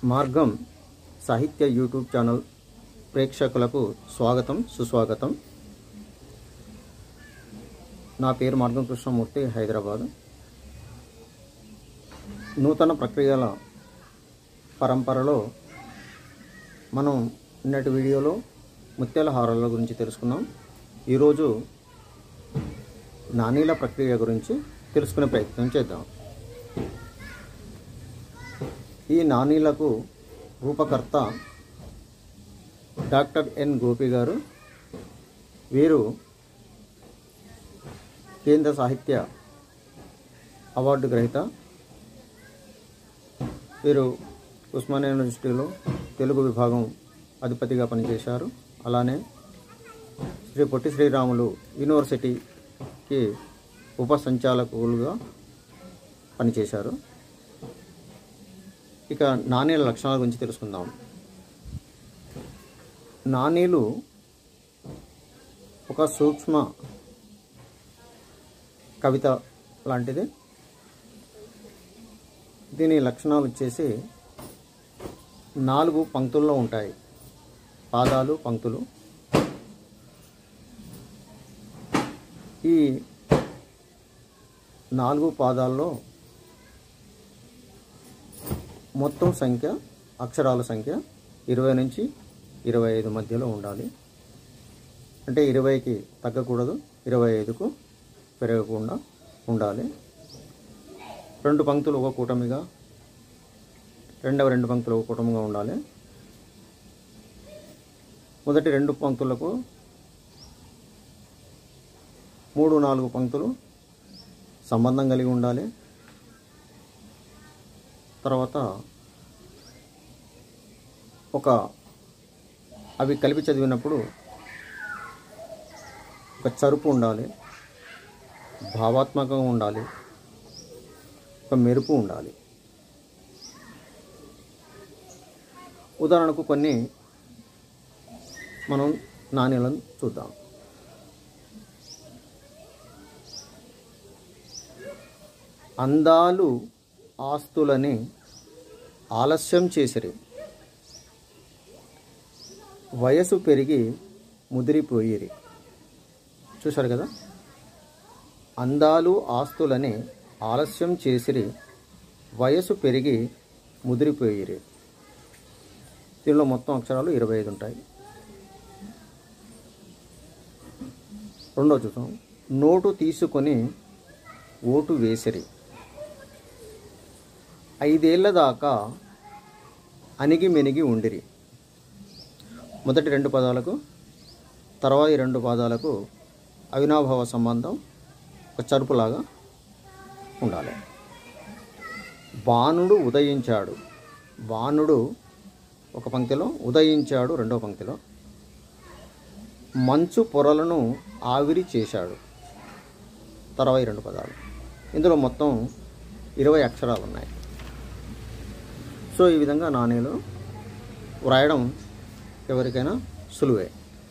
మార్గం సాహిత్య YouTube channel ప్రేక్షకులకు స్వాగతం సుస్వాగతం నా పేరు మార్గం కృష్ణమూర్తి హైదరాబాద్ నూతన ప్రక్రియల పరంపరలో మనం నిన్నటి వీడియోలో ముత్యాల హారాల గురించి తెలుసుకున్నాం ఈరోజు నాణీల ప్రక్రియ గురించి తెలుసుకునే ప్రయత్నం చేద్దాం ఈ నాణీలకు రూపకర్త డాక్టర్ ఎన్ గోపి గారు వీరు కేంద్ర సాహిత్య అవార్డు గ్రహీత వీరు ఉస్మానియా యూనివర్సిటీలో తెలుగు విభాగం అధిపతిగా పనిచేశారు అలానే శ్రీ పొట్టి శ్రీరాములు యూనివర్సిటీకి ఉప సంచాలకులుగా పనిచేశారు ఇక నాణేల లక్షణాల గురించి తెలుసుకుందాం నాణేలు ఒక సూక్ష్మ కవిత లాంటిది దీని లక్షణాలు వచ్చేసి నాలుగు పంక్తుల్లో ఉంటాయి పాదాలు పంక్తులు ఈ నాలుగు పాదాల్లో మొత్తం సంఖ్య అక్షరాల సంఖ్య ఇరవై నుంచి ఇరవై ఐదు మధ్యలో ఉండాలి అంటే ఇరవైకి తగ్గకూడదు ఇరవై ఐదుకు పెరగకుండా ఉండాలి రెండు పంక్తులు ఒక కూటమిగా రెండవ రెండు పంక్తులు ఒక కూటమిగా ఉండాలి మొదటి రెండు పంక్తులకు మూడు నాలుగు పంక్తులు సంబంధం కలిగి ఉండాలి తర్వాత ఒక అవి కలిపి చదివినప్పుడు ఒక చరుపు ఉండాలి భావాత్మకంగా ఉండాలి ఒక మెరుపు ఉండాలి ఉదాహరణకు కొన్ని మనం నాణ్యాలను చూద్దాం అందాలు ఆస్తులని ఆలస్యం చేసిరి వయసు పెరిగి ముదిరిపోయిరి చూశారు కదా అందాలు ఆస్తులని ఆలస్యం చేసిరి వయసు పెరిగి ముదిరిపోయిరి దీనిలో మొత్తం అక్షరాలు ఇరవై ఐదు ఉంటాయి రెండో చూద్దాం నోటు తీసుకొని ఓటు వేసిరి ఐదేళ్ల దాకా అణిగి మెనిగి ఉండిరి మొదటి రెండు పదాలకు తర్వాతి రెండు పాదాలకు అవినాభావ సంబంధం ఒక చరుపులాగా ఉండాలి బాణుడు ఉదయించాడు బాణుడు ఒక పంక్తిలో ఉదయించాడు రెండో పంక్తిలో మంచు పొరలను ఆవిరి చేశాడు తర్వాత రెండు పదాలు ఇందులో మొత్తం ఇరవై అక్షరాలు ఉన్నాయి సో ఈ విధంగా నాణేలు వ్రాయడం ఎవరికైనా సులువే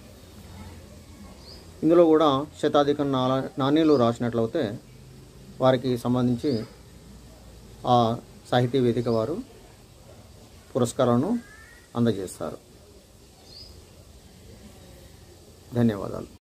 ఇందులో కూడా శతాధికం నా నాణ్యాలు రాసినట్లయితే వారికి సంబంధించి ఆ సాహితీ వేదిక వారు పురస్కారాలను అందజేస్తారు ధన్యవాదాలు